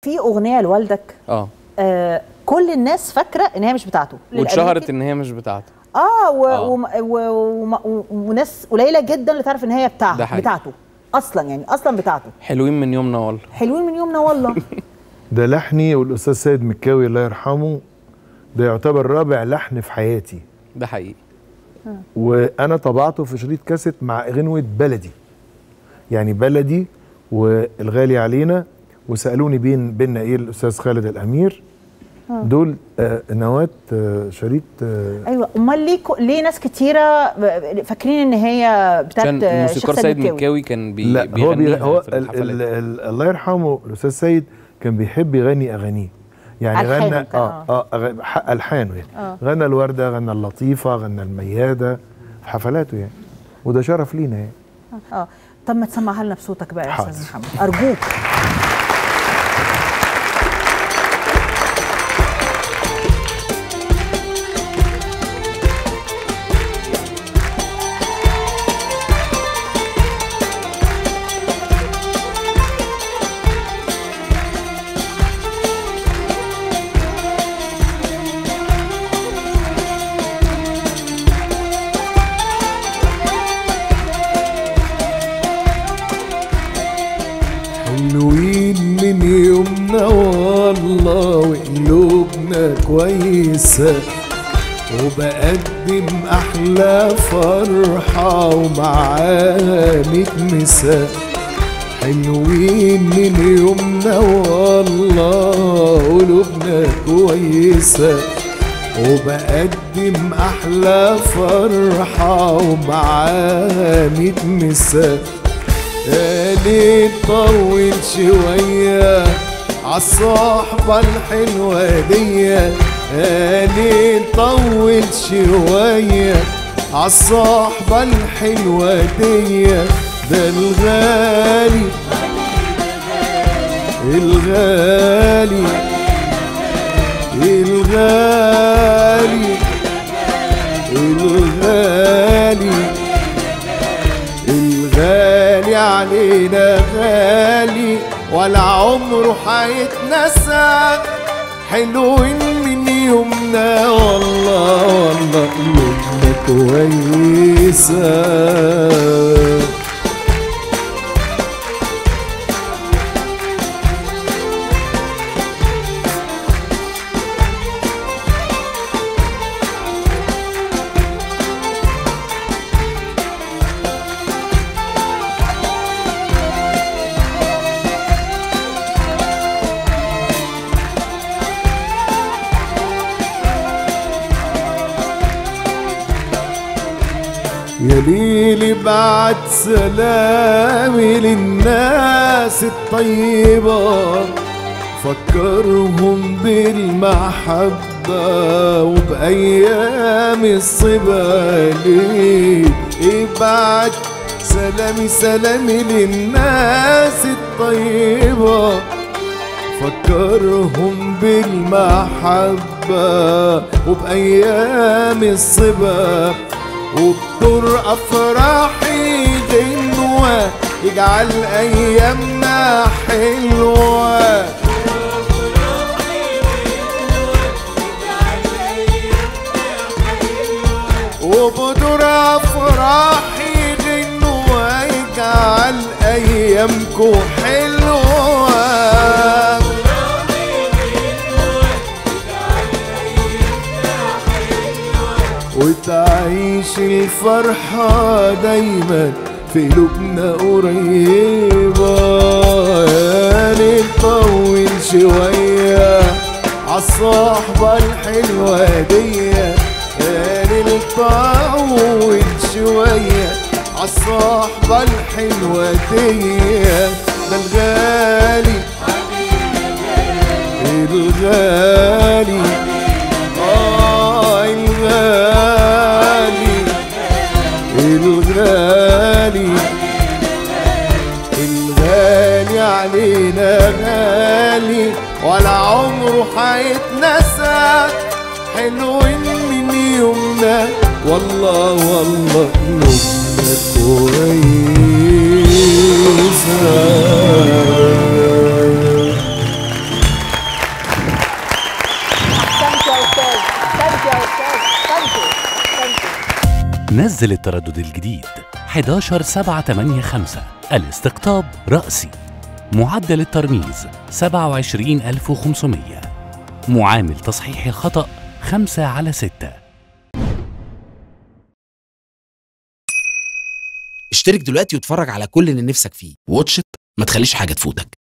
في اغنيه لوالدك اه آه كل الناس فاكره ان هي مش بتاعته واتشهرت ان هي مش بتاعته اه, و... آه. و... و... و... وناس قليله جدا اللي تعرف ان هي بتاع ده حقيقي. بتاعته اصلا يعني اصلا بتاعته حلوين من يومنا والله حلوين من يومنا والله ده لحني والاستاذ سيد مكاوي الله يرحمه ده يعتبر رابع لحن في حياتي ده حقيقي وانا طبعته في شريط كاسيت مع غنوه بلدي يعني بلدي والغالي علينا وسالوني بين بينا ايه الاستاذ خالد الامير دول آه نواه آه شريط آه ايوه امال ليه كو... ليه ناس كتيره ب- فاكرين ان هي بتاعت عشان آه، الموسيقار الشيخ سيد مكاوي كان بي لا هو بي بيغنيها هو في ال ال الحفلات ال الله يرحمه الاستاذ سيد كان بيحب يغني اغانيه يعني ألحانه غنى كان، اه اه أغ- ح- الحانه يعني آه. غنى الورده غنى اللطيفه غنى المياده في حفلاته يعني وده شرف لينا يعني اه طب ما تسمعها لنا بصوتك بقى يا حاضر. استاذ محمد ارجوك حلوين من يومنا والله وقلوبنا كويسة وبقدم أحلى فرحة ومعاها متمسة حلوين من يومنا والله قلوبنا كويسة وبقدم أحلى فرحة ومعاها متمسة ليه طول شوية عالصحبة الحلوة دي ليه طول شوية عالصحبة الحلوة دي ده الغالي الغالي الغالي الغالي الغالي علينا غالي ولا عمره هيتنسى حلوين من يومنا والله والله قلوبنا كويسه يا ليلي بعد سلامي للناس الطيبة فكرهم بالمحبة وبأيام الصبا ليه ابعت سلامي سلامي للناس الطيبة فكرهم بالمحبة وبأيام الصبا وبدور أفراحي غنوة يجعل أيامنا حلوة وبدور أفراحي غنوة يجعل أيامكو حلوة وتعيش الفرحة دايما في قلوبنا قريبة يا ليل طول شوية عالصحبة الحلوة دي يا ليل طول شوية عالصحبة الحلوة دي ده الغالي الغالي آه الغالي الغالي الغالي علينا غالي ولا عمره هيتنسى حلوين من يومنا والله والله قلوبنا كويسة نزل التردد الجديد 11785 الاستقطاب رأسي معدل الترميز 27500 معامل تصحيح الخطأ 5 على 6 اشترك دلوقتي واتفرج على كل اللي نفسك فيه واتشت ما تخليش حاجة تفوتك